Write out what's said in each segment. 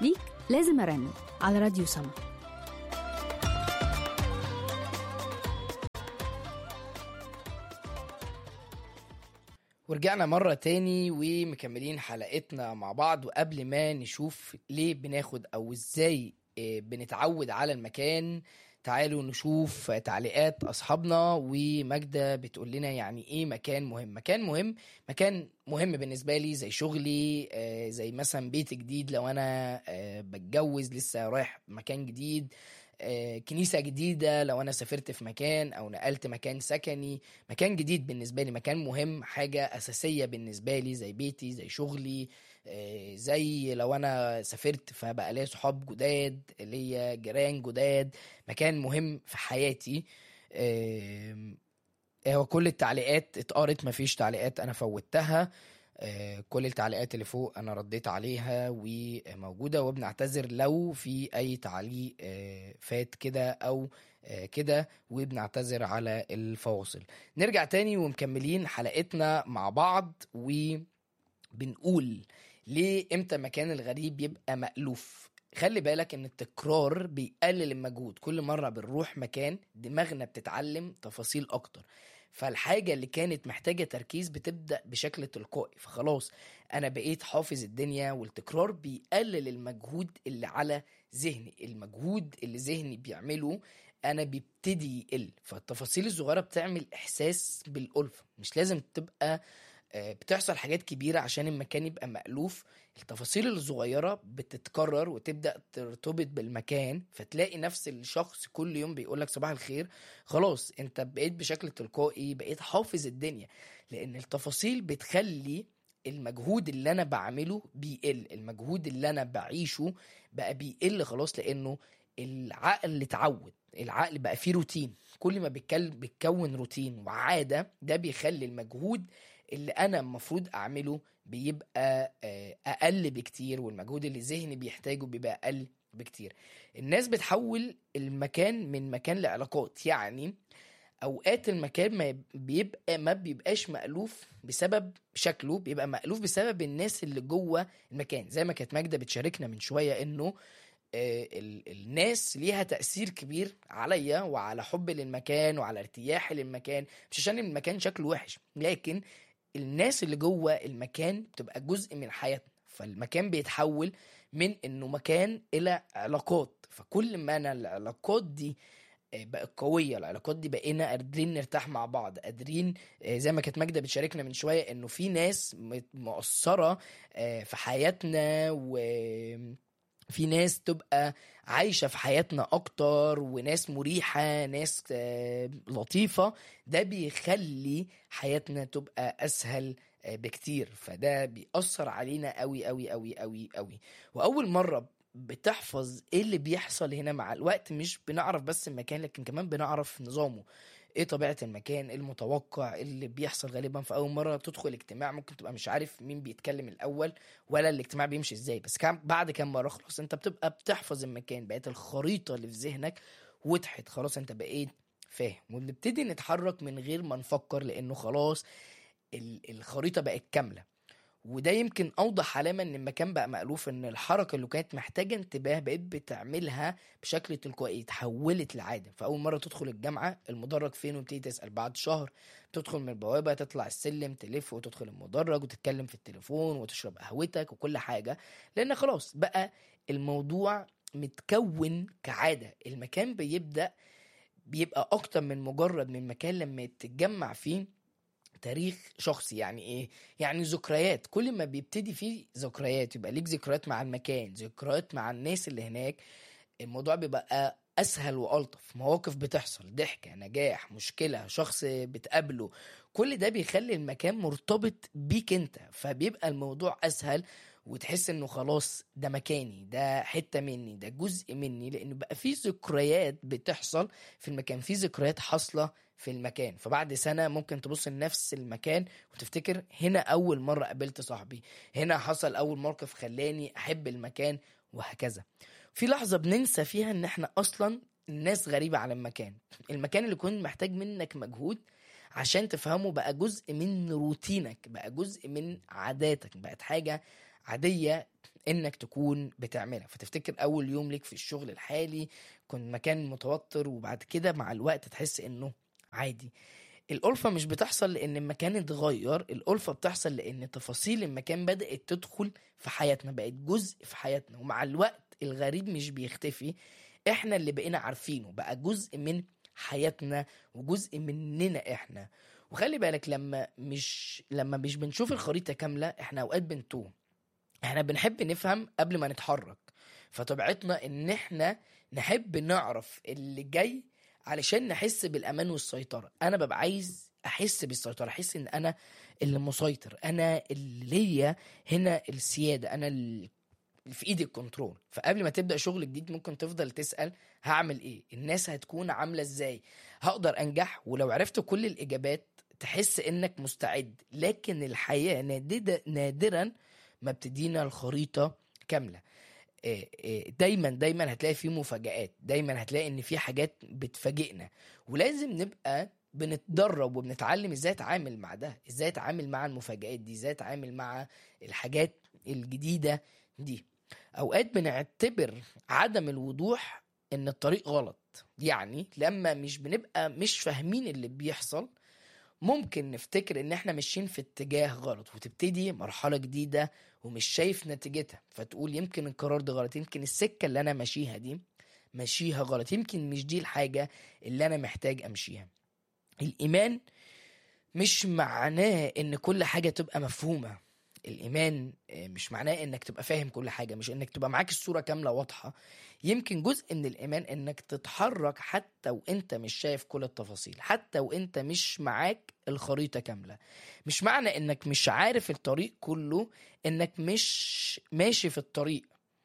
ليك لازم أرن على راديو سما ورجعنا مرة تاني ومكملين حلقتنا مع بعض وقبل ما نشوف ليه بناخد أو إزاي آه، بنتعود على المكان تعالوا نشوف تعليقات أصحابنا وماجدة بتقول لنا يعني إيه مكان مهم مكان مهم مكان مهم بالنسبة لي زي شغلي آه، زي مثلا بيت جديد لو أنا آه، بتجوز لسه رايح مكان جديد آه، كنيسة جديدة لو أنا سافرت في مكان أو نقلت مكان سكني مكان جديد بالنسبة لي مكان مهم حاجة أساسية بالنسبة لي زي بيتي زي شغلي آه، زي لو أنا سافرت فبقى ليا صحاب جداد ليا جيران جداد مكان مهم في حياتي آم، هو كل التعليقات اتقرت مفيش تعليقات أنا فوتها آه، كل التعليقات اللي فوق انا رديت عليها وموجوده وبنعتذر لو في اي تعليق آه، فات كده او آه، كده وبنعتذر على الفواصل نرجع تاني ومكملين حلقتنا مع بعض وبنقول ليه امتى مكان الغريب يبقى مألوف خلي بالك ان التكرار بيقلل المجهود كل مرة بنروح مكان دماغنا بتتعلم تفاصيل اكتر فالحاجة اللي كانت محتاجة تركيز بتبدأ بشكل تلقائي فخلاص أنا بقيت حافظ الدنيا والتكرار بيقلل المجهود اللي على ذهني المجهود اللي ذهني بيعمله أنا بيبتدي يقل فالتفاصيل الصغيرة بتعمل إحساس بالألفة مش لازم تبقى آه، بتحصل حاجات كبيرة عشان المكان يبقى مألوف التفاصيل الصغيرة بتتكرر وتبدأ ترتبط بالمكان فتلاقي نفس الشخص كل يوم بيقولك صباح الخير خلاص انت بقيت بشكل تلقائي بقيت حافظ الدنيا لأن التفاصيل بتخلي المجهود اللي انا بعمله بيقل المجهود اللي انا بعيشه بقى بيقل خلاص لانه العقل اتعود العقل بقى فيه روتين كل ما بيتكل- بيتكون روتين وعادة ده بيخلي المجهود اللي انا المفروض اعمله بيبقى آه، اقل بكتير والمجهود اللي ذهني بيحتاجه بيبقى اقل بكتير الناس بتحول المكان من مكان لعلاقات يعني اوقات المكان ما بيبقى ما بيبقاش مألوف بسبب شكله بيبقى مألوف بسبب الناس اللي جوه المكان زي ما كانت ماجدة بتشاركنا من شوية انه آه، ال- الناس ليها تأثير كبير عليا وعلى حبي للمكان وعلى ارتياحي للمكان مش عشان المكان شكله وحش لكن الناس اللي جوه المكان بتبقى جزء من حياتنا فالمكان بيتحول من انه مكان الى علاقات فكل ما انا العلاقات دي آه، بقت قوية العلاقات دي بقينا قادرين نرتاح مع بعض قادرين آه، زي ما كانت ماجدة بتشاركنا من شوية انه في ناس مت- مؤثرة آه، في حياتنا و في ناس تبقى عايشة في حياتنا أكتر وناس مريحة ناس آه، لطيفة ده بيخلي حياتنا تبقى أسهل آه، بكتير فده بيأثر علينا قوي قوي قوي قوي قوي وأول مرة بتحفظ ايه اللي بيحصل هنا مع الوقت مش بنعرف بس المكان لكن كمان بنعرف نظامه ايه طبيعة المكان ايه المتوقع ايه اللي بيحصل غالبا في اول مرة تدخل اجتماع ممكن تبقى مش عارف مين بيتكلم الاول ولا الاجتماع بيمشي ازاي بس كام بعد كام مرة خلاص انت بتبقى بتحفظ المكان بقت الخريطة اللي في ذهنك وضحت خلاص انت بقيت فاهم وبنبتدي نتحرك من غير ما نفكر لانه خلاص ال- الخريطة بقت كاملة وده يمكن اوضح علامه ان المكان بقى مألوف ان الحركه اللي كانت محتاجه انتباه بقيت بتعملها بشكل تلقائي اتحولت لعاده فاول مره تدخل الجامعه المدرج فين وتبتدي تسال بعد شهر تدخل من البوابه تطلع السلم تلف وتدخل المدرج وتتكلم في التليفون وتشرب قهوتك وكل حاجه لان خلاص بقى الموضوع متكون كعاده المكان بيبدا بيبقى اكتر من مجرد من مكان لما تتجمع فيه تاريخ شخصي يعني ايه يعني ذكريات كل ما بيبتدي فيه ذكريات يبقى ليك ذكريات مع المكان ذكريات مع الناس اللي هناك الموضوع بيبقى اسهل والطف مواقف بتحصل ضحكه نجاح مشكله شخص بتقابله كل ده بيخلي المكان مرتبط بيك انت فبيبقى الموضوع اسهل وتحس انه خلاص ده مكاني ده حته مني ده جزء مني لانه بقى في ذكريات بتحصل في المكان في ذكريات حاصله في المكان فبعد سنه ممكن تبص لنفس المكان وتفتكر هنا اول مره قابلت صاحبي هنا حصل اول موقف خلاني احب المكان وهكذا في لحظه بننسى فيها ان احنا اصلا الناس غريبه على المكان المكان اللي كنت محتاج منك مجهود عشان تفهمه بقى جزء من روتينك بقى جزء من عاداتك بقت حاجه عاديه انك تكون بتعملها فتفتكر اول يوم ليك في الشغل الحالي كنت مكان متوتر وبعد كده مع الوقت تحس انه عادي الألفة مش بتحصل لأن المكان اتغير الألفة بتحصل لأن تفاصيل المكان بدأت تدخل في حياتنا بقت جزء في حياتنا ومع الوقت الغريب مش بيختفي احنا اللي بقينا عارفينه بقى جزء من حياتنا وجزء مننا احنا وخلي بالك لما مش لما مش بنشوف الخريطة كاملة احنا اوقات بنتوه احنا بنحب نفهم قبل ما نتحرك فطبيعتنا ان احنا نحب نعرف اللي جاي علشان نحس بالامان والسيطره انا ببقى عايز احس بالسيطره احس ان انا اللي مسيطر انا اللي ليا هنا السياده انا اللي في ايدي الكنترول فقبل ما تبدا شغل جديد ممكن تفضل تسال هعمل ايه الناس هتكون عامله ازاي هقدر انجح ولو عرفت كل الاجابات تحس انك مستعد لكن الحياه نادرا نادرا ما بتدينا الخريطه كامله إيه إيه دايما دايما هتلاقي في مفاجآت دايما هتلاقي ان في حاجات بتفاجئنا ولازم نبقى بنتدرب وبنتعلم ازاي اتعامل مع ده ازاي اتعامل مع المفاجآت دي ازاي اتعامل مع الحاجات الجديدة دي اوقات بنعتبر عدم الوضوح ان الطريق غلط يعني لما مش بنبقى مش فاهمين اللي بيحصل ممكن نفتكر ان احنا ماشيين في اتجاه غلط وتبتدي مرحلة جديدة ومش شايف نتيجتها فتقول يمكن القرار ده غلط يمكن السكة اللي انا ماشيها دي ماشيها غلط يمكن مش دي الحاجة اللي انا محتاج امشيها الايمان مش معناه ان كل حاجة تبقى مفهومة الايمان آه، مش معناه انك تبقى فاهم كل حاجة مش انك تبقى معاك الصورة كاملة واضحة يمكن جزء من الايمان انك تتحرك حتى وانت مش شايف كل التفاصيل حتى وانت مش معاك الخريطة كاملة مش معنى انك مش عارف الطريق كله انك مش ماشي في الطريق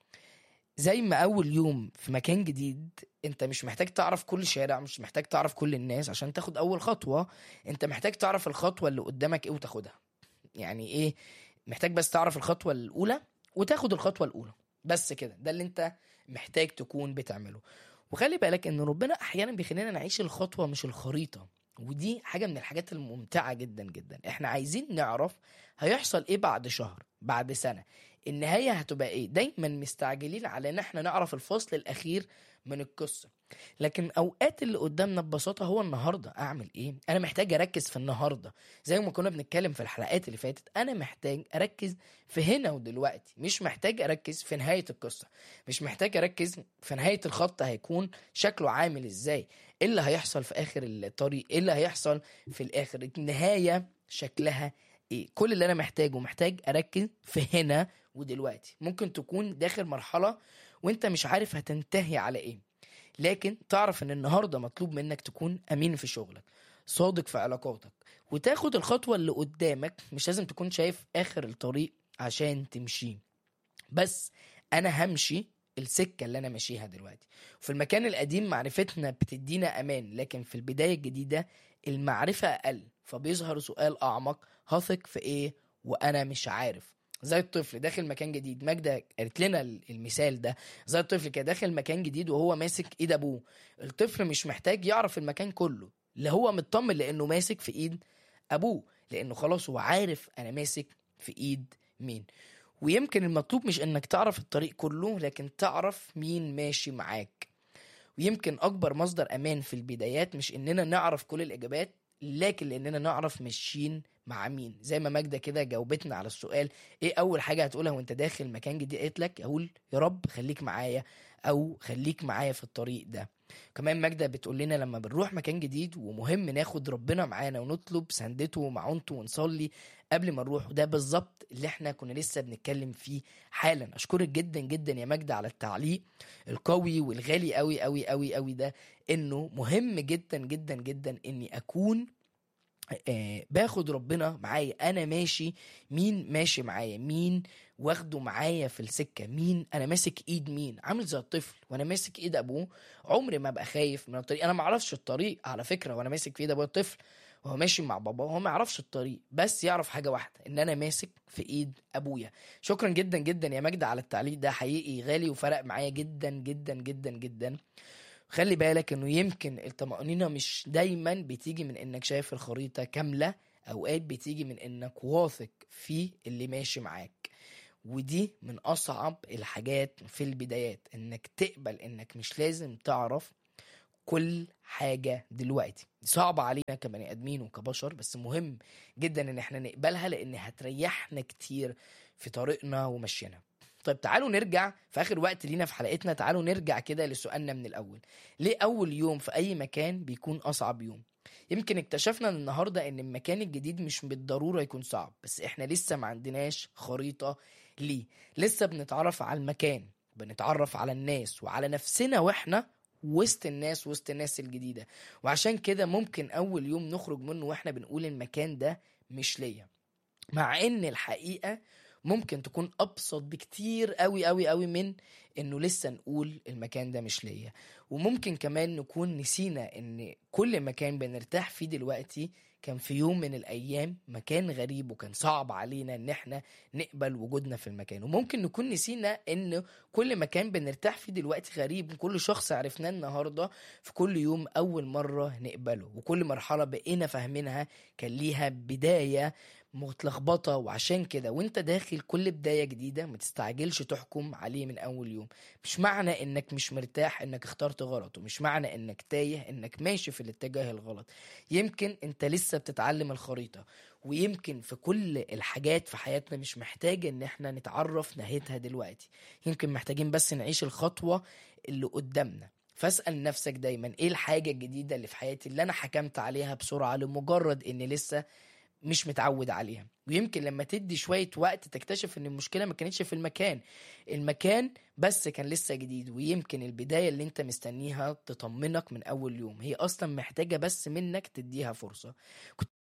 زي ما اول يوم في مكان جديد انت مش محتاج تعرف كل شارع مش محتاج تعرف كل الناس عشان تاخد اول خطوة انت محتاج تعرف الخطوة اللي قدامك ايه وتاخدها يعني ايه محتاج بس تعرف الخطوة الاولى وتاخد الخطوة الاولى بس كده ده اللي انت محتاج تكون بتعمله وخلي بالك ان ربنا احيانا بيخلينا نعيش الخطوة مش الخريطة ودي حاجة من الحاجات الممتعة جدا جدا احنا عايزين نعرف هيحصل ايه بعد شهر بعد سنة النهاية هتبقى ايه دايما مستعجلين على ان احنا نعرف الفصل الاخير من القصة لكن اوقات اللي قدامنا ببساطة هو النهاردة اعمل ايه انا محتاج اركز في النهاردة زي ما كنا بنتكلم في الحلقات اللي فاتت انا محتاج اركز في هنا ودلوقتي مش محتاج اركز في نهاية القصة مش محتاج اركز في نهاية الخط هيكون شكله عامل ازاي ايه اللي هيحصل في اخر الطريق ايه اللي هيحصل في الاخر النهاية شكلها ايه كل اللي انا محتاجه محتاج اركز في هنا ودلوقتي ممكن تكون داخل مرحلة وانت مش عارف هتنتهي على ايه لكن تعرف ان النهاردة مطلوب منك تكون امين في شغلك صادق في علاقاتك وتاخد الخطوة اللي قدامك مش لازم تكون شايف اخر الطريق عشان تمشيه بس انا همشي السكة اللي انا ماشيها دلوقتي في المكان القديم معرفتنا بتدينا امان لكن في البداية الجديدة المعرفة اقل فبيظهر سؤال اعمق هثق في ايه وانا مش عارف زي الطفل داخل مكان جديد ماجدة قالت لنا المثال ده زي الطفل كده داخل مكان جديد وهو ماسك ايد ابوه الطفل مش محتاج يعرف المكان كله اللي هو مطمن لانه ماسك في ايد ابوه لانه خلاص هو عارف انا ماسك في ايد مين ويمكن المطلوب مش انك تعرف الطريق كله لكن تعرف مين ماشي معاك ويمكن اكبر مصدر امان في البدايات مش اننا نعرف كل الاجابات لكن لاننا نعرف ماشيين مع مين زي ما ماجدة كده جاوبتنا على السؤال ايه اول حاجة هتقولها وانت داخل مكان جديد قالت لك اقول يا رب خليك معايا او خليك معايا في الطريق ده كمان ماجدة بتقول لنا لما بنروح مكان جديد ومهم ناخد ربنا معانا ونطلب سندته ومعونته ونصلي قبل ما نروح وده بالظبط اللي احنا كنا لسه بنتكلم فيه حالا اشكرك جدا جدا يا ماجدة على التعليق القوي والغالي قوي قوي قوي قوي ده انه مهم جدا جدا جدا اني اكون آه باخد ربنا معايا انا ماشي مين ماشي معايا مين واخده معايا في السكه مين انا ماسك ايد مين عامل زي الطفل وانا ماسك ايد ابوه عمري ما ابقى خايف من الطريق انا ما اعرفش الطريق على فكره وانا ماسك في ايد ابويا الطفل وهو ماشي مع بابا وهو ما يعرفش الطريق بس يعرف حاجه واحده ان انا ماسك في ايد ابويا شكرا جدا جدا يا مجدة على التعليق ده حقيقي غالي وفرق معايا جدا جدا جدا جدا خلي بالك انه يمكن الطمأنينة مش دايما بتيجي من انك شايف الخريطة كاملة اوقات بتيجي من انك واثق في اللي ماشي معاك ودي من اصعب الحاجات في البدايات انك تقبل انك مش لازم تعرف كل حاجة دلوقتي صعبة علينا كبني ادمين وكبشر بس مهم جدا ان احنا نقبلها لان هتريحنا كتير في طريقنا ومشينا طيب تعالوا نرجع في اخر وقت لينا في حلقتنا تعالوا نرجع كده لسؤالنا من الاول ليه اول يوم في اي مكان بيكون اصعب يوم يمكن اكتشفنا النهارده ان المكان الجديد مش بالضروره يكون صعب بس احنا لسه ما عندناش خريطه ليه لسه بنتعرف على المكان بنتعرف على الناس وعلى نفسنا واحنا وسط الناس وسط الناس الجديده وعشان كده ممكن اول يوم نخرج منه واحنا بنقول المكان ده مش ليا مع ان الحقيقه ممكن تكون ابسط بكتير قوي قوي قوي من انه لسه نقول المكان ده مش ليا وممكن كمان نكون نسينا ان كل مكان بنرتاح فيه دلوقتي كان في يوم من الايام مكان غريب وكان صعب علينا ان احنا نقبل وجودنا في المكان وممكن نكون نسينا ان كل مكان بنرتاح فيه دلوقتي غريب وكل شخص عرفناه النهارده في كل يوم اول مره نقبله وكل مرحله بقينا فاهمينها كان ليها بدايه متلخبطة وعشان كده وانت داخل كل بداية جديدة ما تستعجلش تحكم عليه من أول يوم مش معنى انك مش مرتاح انك اخترت غلط ومش معنى انك تايه انك ماشي في الاتجاه الغلط يمكن انت لسه بتتعلم الخريطة ويمكن في كل الحاجات في حياتنا مش محتاجة ان احنا نتعرف نهايتها دلوقتي يمكن محتاجين بس نعيش الخطوة اللي قدامنا فاسأل نفسك دايما ايه الحاجة الجديدة اللي في حياتي اللي انا حكمت عليها بسرعة لمجرد اني لسه مش متعود عليها ويمكن لما تدي شوية وقت تكتشف ان المشكلة ما كانتش في المكان المكان بس كان لسه جديد ويمكن البداية اللي انت مستنيها تطمنك من اول يوم هي اصلا محتاجة بس منك تديها فرصة كنت